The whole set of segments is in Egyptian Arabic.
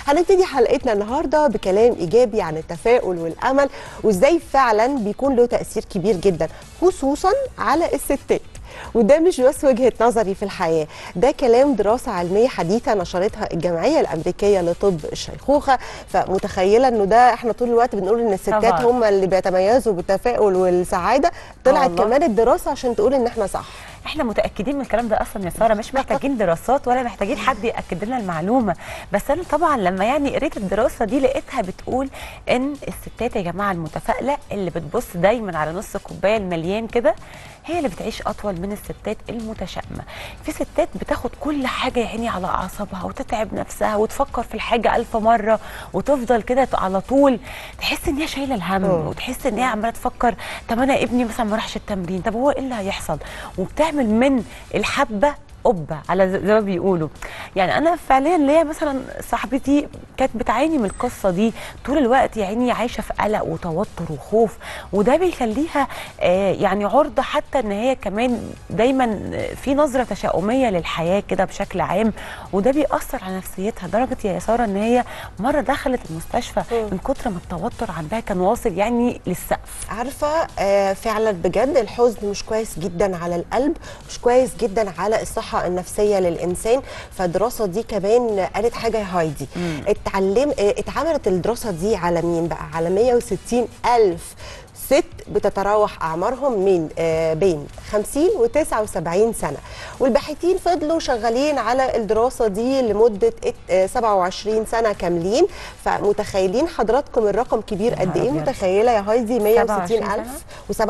هنبتدي حلقتنا النهارده بكلام ايجابي عن التفاؤل والامل وازاي فعلا بيكون له تاثير كبير جدا خصوصا على الستات وده مش بس وجهه نظري في الحياه ده كلام دراسه علميه حديثه نشرتها الجمعيه الامريكيه لطب الشيخوخه فمتخيله انه ده احنا طول الوقت بنقول ان الستات طبعاً. هم اللي بيتميزوا بالتفاؤل والسعاده طلعت والله. كمان الدراسه عشان تقول ان احنا صح احنا متاكدين من الكلام ده اصلا يا ساره مش محتاجين دراسات ولا محتاجين حد ياكد لنا المعلومه بس انا طبعا لما يعني قريت الدراسه دي لقيتها بتقول ان الستات يا جماعه المتفائله اللي بتبص دايما على نص الكوبايه المليان كده هي اللي بتعيش اطول من الستات المتشائمه في ستات بتاخد كل حاجه يا عيني على اعصابها وتتعب نفسها وتفكر في الحاجه ألف مره وتفضل كده على طول تحس ان هي شايله الهم أوه. وتحس ان هي عماله تفكر طب انا ابني مثلا ما راحش التمرين طب هو ايه اللي هيحصل وبتعمل من الحبه قبه على ز- زي ما بيقولوا يعني انا فعليا ليا مثلا صاحبتي كانت بتعاني من القصه دي طول الوقت يا عيني عايشه في قلق وتوتر وخوف وده بيخليها آه يعني عرضه حتى ان هي كمان دايما في نظره تشاؤميه للحياه كده بشكل عام وده بيأثر على نفسيتها درجه يا ساره ان هي مره دخلت المستشفى من كتر ما التوتر عندها كان واصل يعني للسقف عارفه آه فعلا بجد الحزن مش كويس جدا على القلب مش كويس جدا على الصحه النفسيه للانسان فالدراسه دي كمان قالت حاجه يا هايدي اتعلم آه اتعملت الدراسه دي على مين بقى على 160 الف ست بتتراوح اعمارهم من آه بين 50 و 79 سنه والباحثين فضلوا شغالين على الدراسه دي لمده ات- آه 27 سنه كاملين فمتخيلين حضراتكم الرقم كبير يا قد نهار ايه أبيض. متخيله يا هايدي 160 27 الف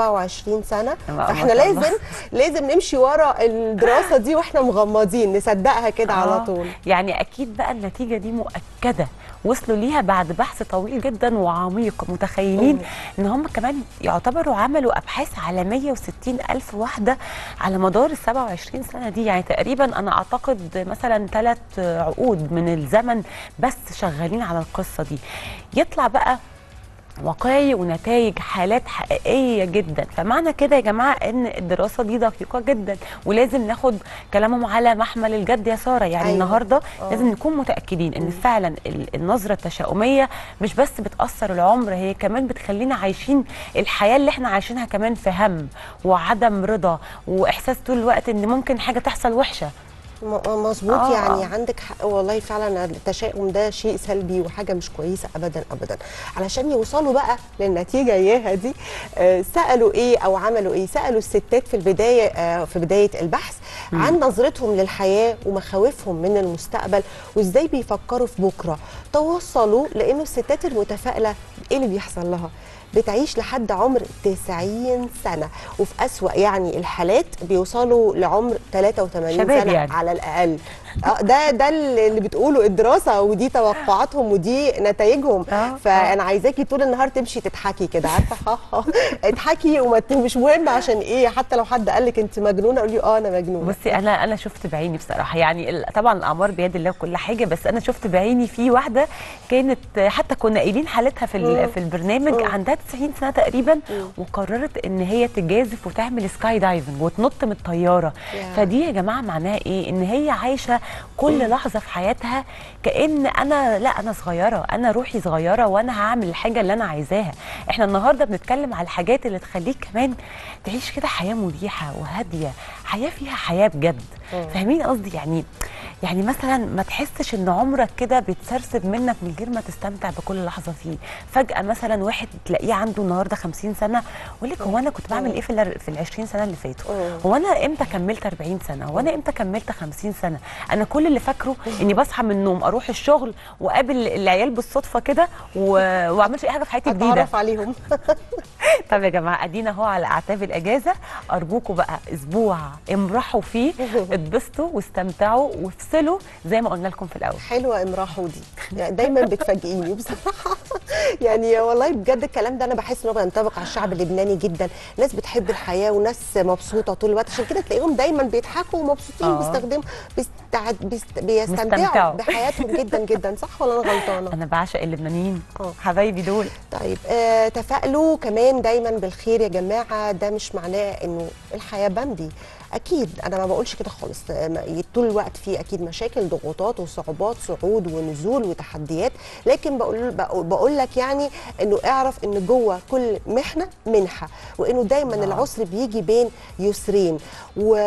و27 سنه ما فاحنا شاء الله. لازم لازم نمشي ورا الدراسه دي واحنا مغمضين نصدقها كده على آه، طول يعني اكيد بقى النتيجه دي مؤكده وصلوا ليها بعد بحث طويل جدا وعميق متخيلين ان هم كمان يعتبروا عملوا ابحاث على 160 الف واحده على مدار ال 27 سنه دي يعني تقريبا انا اعتقد مثلا ثلاث عقود من الزمن بس شغالين على القصه دي يطلع بقى واقعي ونتائج حالات حقيقيه جدا فمعنى كده يا جماعه ان الدراسه دي دقيقه جدا ولازم ناخد كلامهم على محمل الجد يا ساره يعني أيوة. أيوة. النهارده آه. لازم نكون متاكدين ان فعلا ال- النظره التشاؤميه مش بس بتاثر العمر هي كمان بتخلينا عايشين الحياه اللي احنا عايشينها كمان في هم وعدم رضا واحساس طول الوقت ان ممكن حاجه تحصل وحشه م- مظبوط آه، يعني آه. عندك حق والله فعلا التشاؤم ده شيء سلبي وحاجه مش كويسه ابدا ابدا علشان يوصلوا بقى للنتيجه اياها دي آه، سالوا ايه او عملوا ايه سالوا الستات في البدايه آه، في بدايه البحث عن نظرتهم للحياه ومخاوفهم من المستقبل وازاي بيفكروا في بكره توصلوا لانه الستات المتفائله ايه اللي بيحصل لها بتعيش لحد عمر 90 سنة وفي أسوأ يعني الحالات بيوصلوا لعمر 83 شباب سنة يعني. على الأقل آه، ده ده اللي بتقوله الدراسة ودي توقعاتهم ودي نتائجهم آه، فأنا عايزاكي طول النهار تمشي تضحكي كده عارفة ها ها اضحكي وما ت- مش مهم عشان إيه حتى لو حد قال لك أنت مجنونة قولي أه أنا مجنونة بصي انا انا شفت بعيني بصراحه يعني ال- طبعا الاعمار بيد الله وكل حاجه بس انا شفت بعيني في واحده كانت حتى كنا قايلين حالتها في ال- مم. في البرنامج مم. عندها 90 سنه تقريبا وقررت ان هي تجازف وتعمل سكاي دايفنج وتنط من الطياره يا. فدي يا جماعه معناها ايه ان هي عايشه كل لحظه في حياتها كان انا لا انا صغيره انا روحي صغيره وانا هعمل الحاجه اللي انا عايزاها احنا النهارده بنتكلم على الحاجات اللي تخليك كمان تعيش كده حياه مريحه وهاديه حياه فيها حياه بجد مم. فاهمين قصدي يعني يعني مثلا ما تحسش ان عمرك كده بيتسرسب منك من غير ما تستمتع بكل لحظه فيه فجاه مثلا واحد تلاقيه عنده النهارده 50 سنه ويقول لك هو انا كنت بعمل ايه في ال في ال 20 سنه اللي فاتوا مم. هو انا امتى كملت 40 سنه هو انا امتى كملت 50 سنه انا كل اللي فاكره اني بصحى من النوم اروح الشغل واقابل العيال بالصدفه كده و- واعملش اي حاجه في حياتي جديده أتعرف عليهم طب يا جماعه ادينا اهو على اعتاب الاجازه ارجوكم بقى اسبوع امرحوا فيه اتبسطوا واستمتعوا وافصلوا زي ما قلنا لكم في الاول حلوه امراحه دي يعني دايما بتفاجئيني بصراحه يعني والله بجد الكلام ده انا بحس ان هو بينطبق على الشعب اللبناني جدا ناس بتحب بتحب الحياه وناس مبسوطه طول الوقت عشان كده تلاقيهم دايما بيضحكوا ومبسوطين آه. بيستخدموا بيستع... بيست... بيستمتعوا بيستمتعوا. بحياتهم جدا جدا صح ولا انا غلطانه انا بعشق اللبنانيين آه. حبايبي دول طيب آه تفائلوا كمان دايما بالخير يا جماعه ده مش معناه انه الحياه بمدي اكيد انا ما بقولش كده خالص آه، ما- طول الوقت في اكيد مشاكل ضغوطات وصعوبات صعود ونزول وتحديات لكن بقول بقول, بقول لك يعني انه اعرف ان جوه كل محنه منحه وانه دايما الله. العسر بيجي بين يسرين و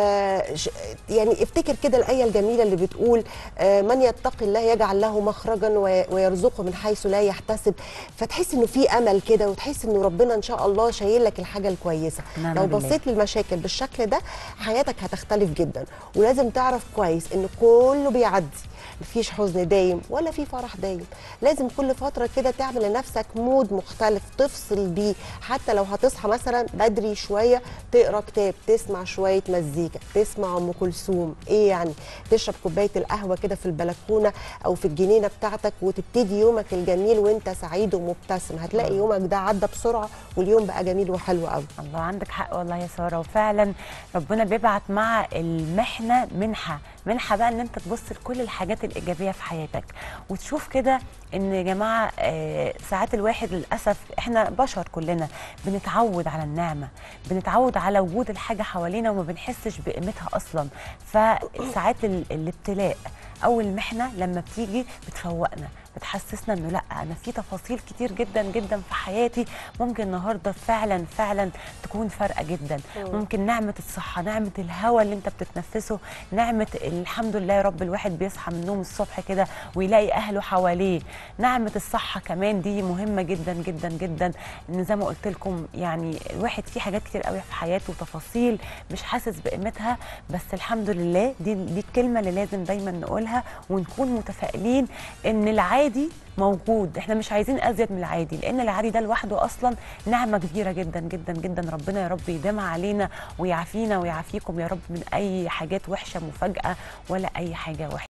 يعني افتكر كده الايه الجميله اللي بتقول آه، من يتقي الله يجعل له مخرجا وي- ويرزقه من حيث لا يحتسب فتحس انه في امل كده وتحس انه ربنا ان شاء الله شايل لك الحاجه الكويسه نعم لو بالله. بصيت للمشاكل بالشكل ده حياتك هتختلف جدا ولازم تعرف كويس ان كله بيعدي مفيش حزن دايم ولا في فرح دايم لازم كل فتره كده تعمل لنفسك مود مختلف تفصل بيه حتى لو هتصحى مثلا بدري شويه تقرا كتاب تسمع شويه مزيكا تسمع ام كلثوم ايه يعني تشرب كوبايه القهوه كده في البلكونه او في الجنينه بتاعتك وتبتدي يومك الجميل وانت سعيد ومبتسم هتلاقي يومك ده عدى بسرعه واليوم بقى جميل وحلو قوي الله عندك حق والله يا ساره وفعلا ربنا بيبعت مع المحنه منحه منحه بقى ان انت تبص لكل الحاجات الايجابيه في حياتك وتشوف كده ان يا جماعه آه، ساعات الواحد للاسف احنا بشر كلنا بنتعود على النعمه بنتعود على وجود الحاجه حوالينا وما بنحسش بقيمتها اصلا فساعات ال- الابتلاء او المحنه لما بتيجي بتفوقنا بتحسسنا انه لا انا في تفاصيل كتير جدا جدا في حياتي ممكن النهارده فعلا فعلا تكون فارقه جدا ممكن نعمه الصحه نعمه الهواء اللي انت بتتنفسه نعمه الحمد لله يا رب الواحد بيصحى من النوم الصبح كده ويلاقي اهله حواليه نعمه الصحه كمان دي مهمه جدا جدا جدا ان زي ما قلت لكم يعني الواحد فيه حاجات كتير قوي في حياته وتفاصيل مش حاسس بقيمتها بس الحمد لله دي دي الكلمه اللي لازم دايما نقولها ونكون متفائلين ان العادي موجود احنا مش عايزين ازيد من العادي لان العادي ده لوحده اصلا نعمه كبيره جدا جدا جدا ربنا يا رب يديمها علينا ويعافينا ويعافيكم يا رب من اي حاجات وحشه مفاجاه ولا اي حاجه وحشه